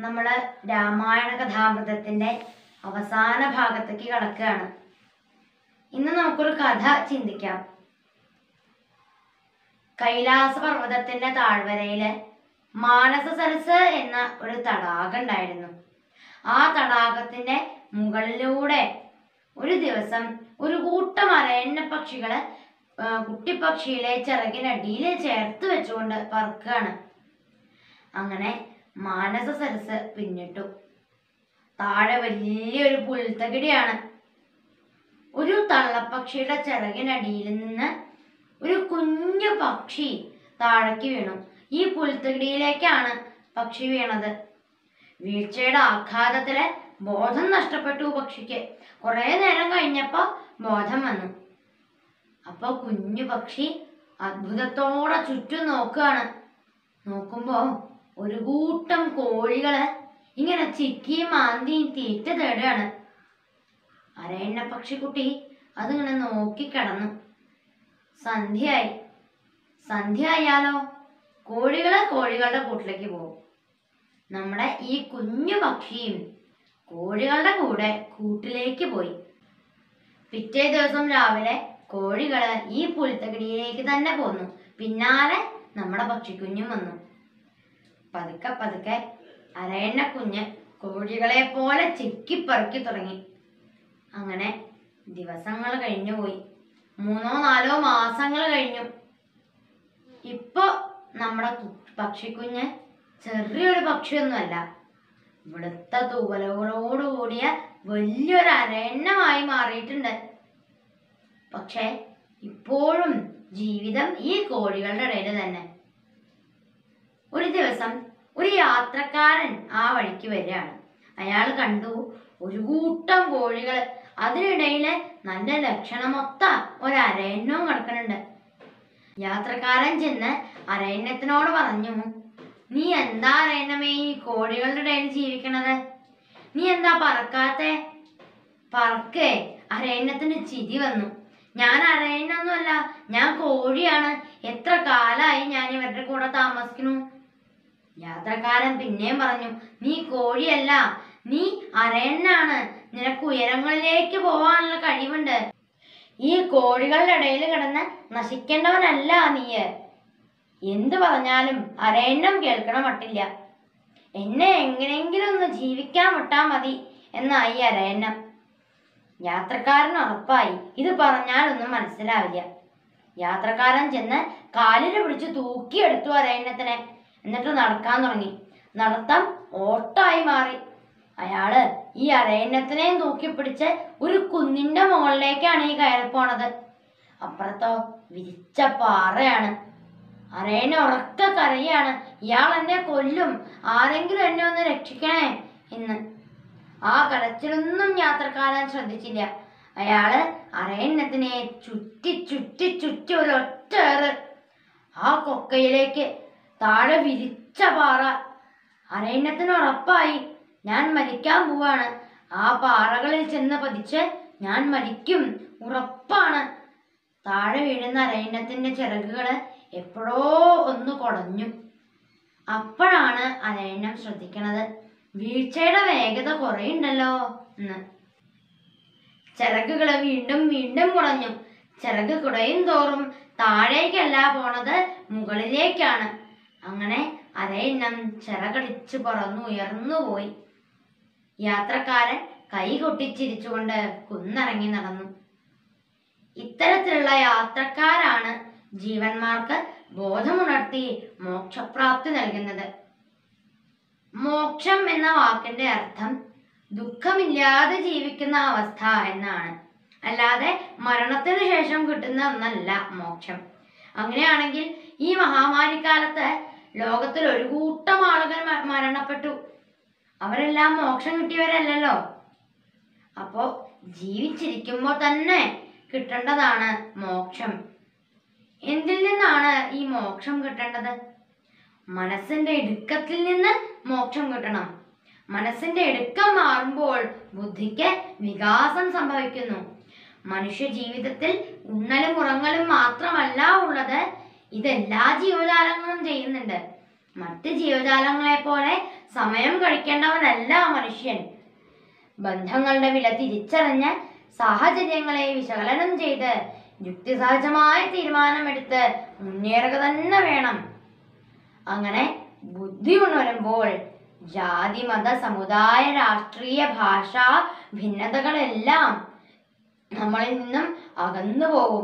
നമ്മള് രാമായണ കഥാമൃതത്തിന്റെ അവസാന ഭാഗത്തേക്ക് കടക്കുകയാണ് ഇന്ന് നമുക്കൊരു കഥ ചിന്തിക്കാം കൈലാസ പർവ്വതത്തിന്റെ താഴ്വരയില് മാനസ സരസ് എന്ന ഒരു തടാകം ഉണ്ടായിരുന്നു ആ തടാകത്തിന്റെ മുകളിലൂടെ ഒരു ദിവസം ഒരു കൂട്ടം അരയണ്ണ പക്ഷികള് ആ, കുട്ടിപ്പക്ഷിയിലെ ചിറകിനടിയിൽ ചേർത്ത് വെച്ചുകൊണ്ട് പറക്കുകയാണ് അങ്ങനെ മാനസ സരസ് പിന്നിട്ടു താഴെ വലിയൊരു പുൽത്തകിടിയാണ് ഒരു തള്ളപ്പക്ഷിയുടെ ചിറകിനടിയിൽ നിന്ന് ഒരു കുഞ്ഞു പക്ഷി താഴേക്ക് വീണു ഈ പുൽത്തകിടിയിലേക്കാണ് പക്ഷി വീണത് വീഴ്ചയുടെ ആഘാതത്തില് ബോധം നഷ്ടപ്പെട്ടു പക്ഷിക്ക് കുറെ നേരം കഴിഞ്ഞപ്പോ ബോധം വന്നു അപ്പൊ കുഞ്ഞു പക്ഷി അത്ഭുതത്തോടെ ചുറ്റും നോക്കുകയാണ് നോക്കുമ്പോ ഒരു കൂട്ടം കോഴികള് ഇങ്ങനെ ചിക്കിയും മാന്തിയും തീറ്റ തേടുകയാണ് അരയണ്ണ പക്ഷിക്കുട്ടി അതിങ്ങനെ നോക്കിക്കിടന്നു സന്ധ്യയായി സന്ധ്യ ആയാലോ കോഴികള് കോഴികളുടെ കൂട്ടിലേക്ക് പോകും നമ്മുടെ ഈ കുഞ്ഞു പക്ഷിയും കോഴികളുടെ കൂടെ കൂട്ടിലേക്ക് പോയി പിറ്റേ ദിവസം രാവിലെ കോഴികള് ഈ പുൽത്തകിടിയിലേക്ക് തന്നെ പോന്നു പിന്നാലെ നമ്മുടെ പക്ഷിക്കുഞ്ഞും വന്നു പതുക്കെ പതുക്കെ അരയണ്ണ കുഞ്ഞ് കോഴികളെ പോലെ ചിക്കിപ്പറക്കി തുടങ്ങി അങ്ങനെ ദിവസങ്ങൾ കഴിഞ്ഞു പോയി മൂന്നോ നാലോ മാസങ്ങൾ കഴിഞ്ഞു ഇപ്പൊ നമ്മുടെ കു- പക്ഷിക്കുഞ്ഞ് ചെറിയൊരു പക്ഷിയൊന്നുമല്ല വെളുത്ത തൂവലുകളോട് കൂടിയ വലിയൊരു അരയണ്ണമായി മാറിയിട്ടുണ്ട് പക്ഷെ ഇപ്പോഴും ജീവിതം ഈ കോഴികളുടെ ഇടയിൽ തന്നെ ഒരു ദിവസം ഒരു യാത്രക്കാരൻ ആ വഴിക്ക് വരികയാണ് അയാൾ കണ്ടു ഒരു കൂട്ടം കോഴികൾ അതിനിടയില് നല്ല ലക്ഷണമൊത്ത ഒരു അരയണ്ണവും കിടക്കുന്നുണ്ട് യാത്രക്കാരൻ ചെന്ന് അരയണ്ണത്തിനോട് പറഞ്ഞു നീ എന്താ അരയണ്ണമേ ഈ കോഴികളുടെ ഇടയിൽ ജീവിക്കണത് നീ എന്താ പറക്കാത്തെ പറക്കേ അരയണ്ണത്തിന് ചിരി വന്നു ഞാൻ അരയണ്ണൊന്നുമല്ല ഞാൻ കോഴിയാണ് എത്ര കാലായി ഞാൻ ഇവരുടെ കൂടെ താമസിക്കുന്നു യാത്രക്കാരൻ പിന്നെയും പറഞ്ഞു നീ കോഴിയല്ല നീ അരയണ്ണാണ് നിനക്ക് ഉയരങ്ങളിലേക്ക് പോവാനുള്ള കഴിവുണ്ട് ഈ കോഴികളുടെ ഇടയിൽ കിടന്ന് നശിക്കേണ്ടവനല്ല നീ എന്ത് പറഞ്ഞാലും അരയണ്ണം കേൾക്കണ മട്ടില്ല എന്നെ എങ്ങനെയെങ്കിലും ഒന്ന് ജീവിക്കാൻ വിട്ടാ മതി എന്നായി അരയന്നം യാത്രക്കാരൻ ഉറപ്പായി ഇത് പറഞ്ഞാലൊന്നും മനസ്സിലാവില്ല യാത്രക്കാരൻ ചെന്ന് കാലിൽ പിടിച്ച് തൂക്കിയെടുത്തു അരയണ്ണത്തിനെ എന്നിട്ട് നടക്കാൻ തുടങ്ങി നടത്തം ഓട്ടായി മാറി അയാള് ഈ അരയണ്ണത്തിനെയും തൂക്കിപ്പിടിച്ച് ഒരു കുന്നിന്റെ മുകളിലേക്കാണ് ഈ കയറി പോണത് അപ്പുറത്തോ വിരിച്ച പാറയാണ് അരയണ്ണ ഉറക്ക കരയാണ് ഇയാൾ എന്നെ കൊല്ലും ആരെങ്കിലും എന്നെ ഒന്ന് രക്ഷിക്കണേ എന്ന് ആ കരച്ചിലൊന്നും യാത്രക്കാരൻ ശ്രദ്ധിച്ചില്ല അയാള് അരയണ്ണത്തിനെ ചുറ്റി ചുറ്റി ചുറ്റി ഒരു ഒറ്റേറ് ആ കൊക്കയിലേക്ക് താഴെ വിരിച്ച പാറ അരയണ്ണത്തിന് ഉറപ്പായി ഞാൻ മരിക്കാൻ പോവാണ് ആ പാറകളിൽ ചെന്ന് പതിച്ച് ഞാൻ മരിക്കും ഉറപ്പാണ് താഴെ വീഴുന്ന അരയണ്ണത്തിന്റെ ചിറകുകള് എപ്പോഴോ ഒന്ന് കുടഞ്ഞു അപ്പോഴാണ് അരയണ്ണം ശ്രദ്ധിക്കണത് വീഴ്ചയുടെ വേഗത കുറയുണ്ടല്ലോ എന്ന് ചിറകുകള് വീണ്ടും വീണ്ടും കുടഞ്ഞു ചിറക് കുടയും തോറും താഴേക്കല്ല പോണത് മുകളിലേക്കാണ് അങ്ങനെ അരയണ്ണം ചിറകടിച്ച് പറന്നു ഉയർന്നു പോയി യാത്രക്കാരൻ കൈ കൊട്ടിച്ചിരിച്ചുകൊണ്ട് കുന്നിറങ്ങി നടന്നു ഇത്തരത്തിലുള്ള യാത്രക്കാരാണ് ജീവന്മാർക്ക് ബോധമുണർത്തി മോക്ഷപ്രാപ്തി നൽകുന്നത് മോക്ഷം എന്ന വാക്കിന്റെ അർത്ഥം ദുഃഖമില്ലാതെ ജീവിക്കുന്ന അവസ്ഥ എന്നാണ് അല്ലാതെ മരണത്തിന് ശേഷം കിട്ടുന്ന ഒന്നല്ല മോക്ഷം അങ്ങനെയാണെങ്കിൽ ഈ മഹാമാരിക്കാലത്ത് ലോകത്തിൽ ഒരു കൂട്ടം ആളുകൾ മ- മരണപ്പെട്ടു അവരെല്ലാം മോക്ഷം കിട്ടിയവരല്ലല്ലോ അപ്പോ ജീവിച്ചിരിക്കുമ്പോൾ തന്നെ കിട്ടേണ്ടതാണ് മോക്ഷം എന്തിൽ നിന്നാണ് ഈ മോക്ഷം കിട്ടേണ്ടത് മനസ്സിന്റെ ഇടുക്കത്തിൽ നിന്ന് മോക്ഷം കിട്ടണം മനസ്സിന്റെ ഇടുക്കം മാറുമ്പോൾ ബുദ്ധിക്ക് വികാസം സംഭവിക്കുന്നു മനുഷ്യ ജീവിതത്തിൽ ഉണ്ണലും ഉറങ്ങലും മാത്രമല്ല ഉള്ളത് ഇതെല്ലാ ജീവജാലങ്ങളും ചെയ്യുന്നുണ്ട് മറ്റ് ജീവജാലങ്ങളെ പോലെ സമയം കഴിക്കേണ്ടവനല്ല മനുഷ്യൻ ബന്ധങ്ങളുടെ വില തിരിച്ചറിഞ്ഞ് സാഹചര്യങ്ങളെ വിശകലനം ചെയ്ത് യുക്തിസഹജമായ തീരുമാനമെടുത്ത് മുന്നേറുക തന്നെ വേണം അങ്ങനെ ബുദ്ധി ഉണരുമ്പോൾ ജാതി മത സമുദായ രാഷ്ട്രീയ ഭാഷ ഭിന്നതകളെല്ലാം നമ്മളിൽ നിന്നും അകന്നു പോകും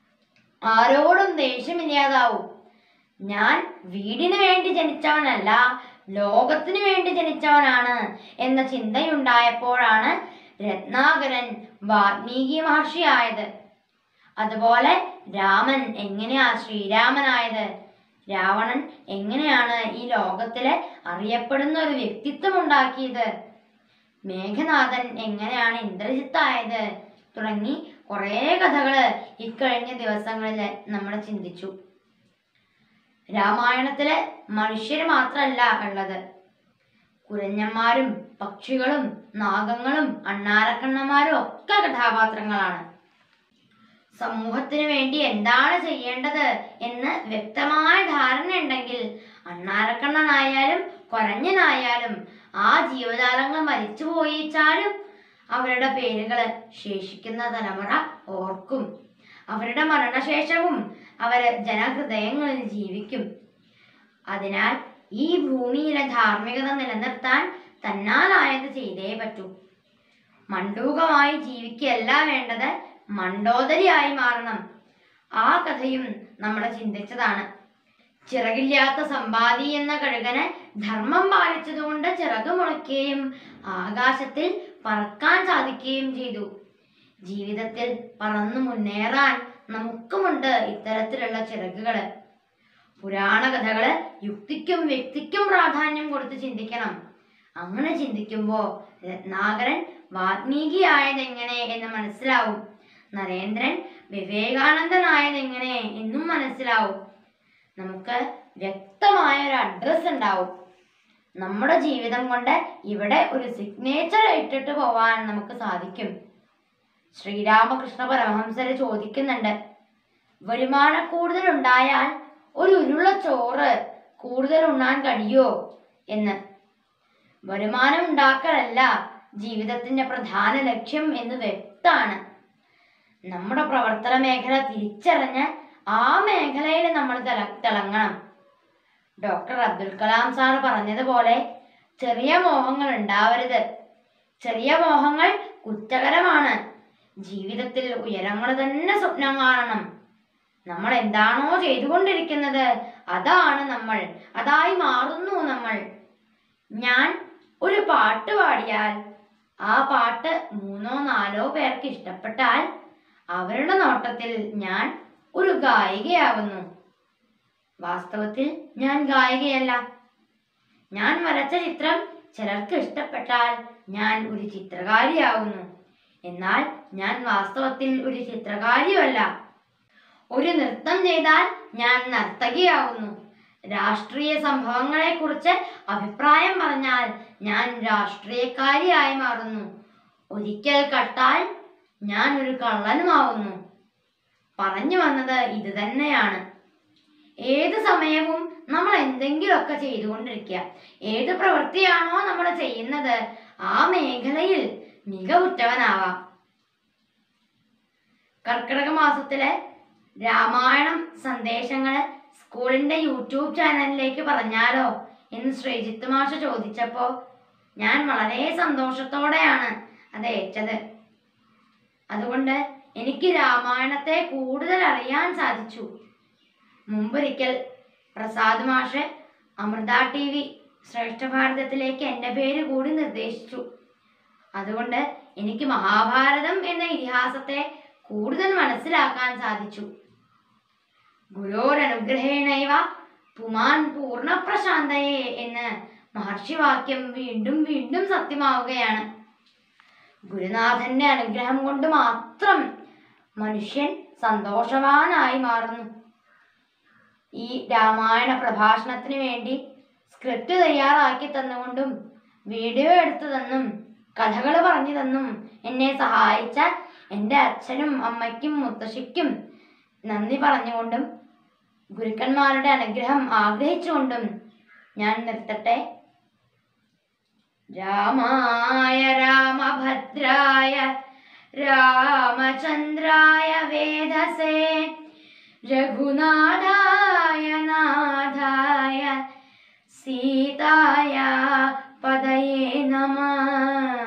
ആരോടും ദേഷ്യമില്ലാതാവും ഞാൻ വീടിന് വേണ്ടി ജനിച്ചവനല്ല ലോകത്തിനു വേണ്ടി ജനിച്ചവനാണ് എന്ന ചിന്തയുണ്ടായപ്പോഴാണ് രത്നാകരൻ വാൽമീകി മഹർഷിയായത് അതുപോലെ രാമൻ എങ്ങനെയാ ശ്രീരാമനായത് രാവണൻ എങ്ങനെയാണ് ഈ ലോകത്തിലെ അറിയപ്പെടുന്ന ഒരു വ്യക്തിത്വം ഉണ്ടാക്കിയത് മേഘനാഥൻ എങ്ങനെയാണ് ഇന്ദ്രജിത്തായത് തുടങ്ങി കുറേ കഥകള് ഇക്കഴിഞ്ഞ ദിവസങ്ങളിൽ നമ്മൾ ചിന്തിച്ചു രാമായണത്തിലെ മനുഷ്യര് മാത്രമല്ല ഉള്ളത് കുരഞ്ഞന്മാരും പക്ഷികളും നാഗങ്ങളും അണ്ണാരക്കണ്ണന്മാരും ഒക്കെ കഥാപാത്രങ്ങളാണ് സമൂഹത്തിന് വേണ്ടി എന്താണ് ചെയ്യേണ്ടത് എന്ന് വ്യക്തമായ ധാരണ ഉണ്ടെങ്കിൽ അണ്ണാരക്കണ്ണനായാലും കൊരഞ്ഞനായാലും ആ ജീവജാലങ്ങൾ മരിച്ചു പോയിച്ചാലും അവരുടെ പേരുകൾ ശേഷിക്കുന്ന തലമുറ ഓർക്കും അവരുടെ മരണശേഷവും അവര് ജനഹൃദയങ്ങളിൽ ജീവിക്കും അതിനാൽ ഈ ഭൂമിയിലെ ധാർമ്മികത നിലനിർത്താൻ തന്നാലായത് ചെയ്തേ പറ്റൂ മണ്ടൂകമായി ജീവിക്കുകയല്ല വേണ്ടത് മണ്ടോദരിയായി മാറണം ആ കഥയും നമ്മൾ ചിന്തിച്ചതാണ് ചിറകില്ലാത്ത സമ്പാദി എന്ന കഴുകന് ധർമ്മം പാലിച്ചതുകൊണ്ട് ചിറക് മുളയ്ക്കുകയും ആകാശത്തിൽ പറക്കാൻ സാധിക്കുകയും ചെയ്തു ജീവിതത്തിൽ പറന്നു മുന്നേറാൻ നമുക്കുമുണ്ട് ഇത്തരത്തിലുള്ള ചിറകുകള് പുരാണ കഥകള് യുക്തിക്കും വ്യക്തിക്കും പ്രാധാന്യം കൊടുത്ത് ചിന്തിക്കണം അങ്ങനെ ചിന്തിക്കുമ്പോ രത്നാകരൻ വാൽമീകിയായത് എങ്ങനെ എന്ന് മനസ്സിലാവും നരേന്ദ്രൻ വിവേകാനന്ദനായത് എങ്ങനെ എന്നും മനസ്സിലാവും നമുക്ക് വ്യക്തമായ ഒരു അഡ്രസ് ഉണ്ടാവും നമ്മുടെ ജീവിതം കൊണ്ട് ഇവിടെ ഒരു സിഗ്നേച്ചർ ഇട്ടിട്ട് പോവാൻ നമുക്ക് സാധിക്കും ശ്രീരാമകൃഷ്ണ പരമഹംസര് ചോദിക്കുന്നുണ്ട് വരുമാന കൂടുതൽ ഉണ്ടായാൽ ഒരു ഉരുള ചോറ് കൂടുതൽ ഉണ്ണാൻ കഴിയോ എന്ന് വരുമാനം ഉണ്ടാക്കലല്ല ജീവിതത്തിന്റെ പ്രധാന ലക്ഷ്യം എന്ന് വ്യക്തമാണ് നമ്മുടെ പ്രവർത്തന മേഖല തിരിച്ചറിഞ്ഞ് ആ മേഖലയിൽ നമ്മൾ തിള തിളങ്ങണം ഡോക്ടർ അബ്ദുൽ കലാം സാർ പറഞ്ഞതുപോലെ ചെറിയ മോഹങ്ങൾ ഉണ്ടാവരുത് ചെറിയ മോഹങ്ങൾ കുറ്റകരമാണ് ജീവിതത്തിൽ ഉയരങ്ങൾ തന്നെ സ്വപ്നം കാണണം നമ്മൾ എന്താണോ ചെയ്തുകൊണ്ടിരിക്കുന്നത് അതാണ് നമ്മൾ അതായി മാറുന്നു നമ്മൾ ഞാൻ ഒരു പാട്ട് പാടിയാൽ ആ പാട്ട് മൂന്നോ നാലോ പേർക്ക് ഇഷ്ടപ്പെട്ടാൽ അവരുടെ നോട്ടത്തിൽ ഞാൻ ഒരു ഗായികയാവുന്നു വാസ്തവത്തിൽ ഞാൻ ഗായികയല്ല ഞാൻ വരച്ച ചിത്രം ചിലർക്ക് ഇഷ്ടപ്പെട്ടാൽ ഞാൻ ഒരു ചിത്രകാരിയാവുന്നു എന്നാൽ ഞാൻ വാസ്തവത്തിൽ ഒരു ചിത്രകാരിയല്ല ഒരു നൃത്തം ചെയ്താൽ ഞാൻ നർത്തകിയാവുന്നു രാഷ്ട്രീയ സംഭവങ്ങളെ കുറിച്ച് അഭിപ്രായം പറഞ്ഞാൽ ഞാൻ രാഷ്ട്രീയക്കാരിയായി മാറുന്നു ഒരിക്കൽ കട്ടാൽ ഞാൻ ഒരു കള്ളനുമാവുന്നു പറഞ്ഞു വന്നത് ഇത് തന്നെയാണ് ഏത് സമയവും നമ്മൾ എന്തെങ്കിലുമൊക്കെ ചെയ്തുകൊണ്ടിരിക്കുക ഏത് പ്രവൃത്തിയാണോ നമ്മൾ ചെയ്യുന്നത് ആ മേഖലയിൽ മികവുറ്റവനാവാം കർക്കിടക മാസത്തിലെ രാമായണം സന്ദേശങ്ങള് സ്കൂളിന്റെ യൂട്യൂബ് ചാനലിലേക്ക് പറഞ്ഞാലോ എന്ന് ശ്രീജിത്ത് മാഷ ചോദിച്ചപ്പോ ഞാൻ വളരെ സന്തോഷത്തോടെയാണ് അത് ഏറ്റത് അതുകൊണ്ട് എനിക്ക് രാമായണത്തെ കൂടുതൽ അറിയാൻ സാധിച്ചു മുമ്പൊരിക്കൽ പ്രസാദ് മാഷ് അമൃത ടി വി ശ്രേഷ്ഠ ഭാരതത്തിലേക്ക് എൻ്റെ പേര് കൂടി നിർദ്ദേശിച്ചു അതുകൊണ്ട് എനിക്ക് മഹാഭാരതം എന്ന ഇതിഹാസത്തെ കൂടുതൽ മനസ്സിലാക്കാൻ സാധിച്ചു ഗുരോരനുഗ്രഹേണൈവ പുമാൻ പൂർണ്ണപ്രശാന്തയെ എന്ന് മഹർഷി വാക്യം വീണ്ടും വീണ്ടും സത്യമാവുകയാണ് ഗുരുനാഥന്റെ അനുഗ്രഹം കൊണ്ട് മാത്രം മനുഷ്യൻ സന്തോഷവാനായി മാറുന്നു ഈ രാമായണ പ്രഭാഷണത്തിന് വേണ്ടി സ്ക്രിപ്റ്റ് തയ്യാറാക്കി തന്നുകൊണ്ടും വീഡിയോ എടുത്തു തന്നും കഥകൾ പറഞ്ഞു തന്നും എന്നെ സഹായിച്ച എൻ്റെ അച്ഛനും അമ്മയ്ക്കും മുത്തശ്ശിക്കും നന്ദി പറഞ്ഞുകൊണ്ടും ഗുരുക്കന്മാരുടെ അനുഗ്രഹം ആഗ്രഹിച്ചുകൊണ്ടും ഞാൻ നിർത്തട്ടെ രാമായ രാമഭദ്രായ രാമചന്ദ്രായ വേദസേ രഘുനാഥായ നാഥായ സീതായ പദയേ നമ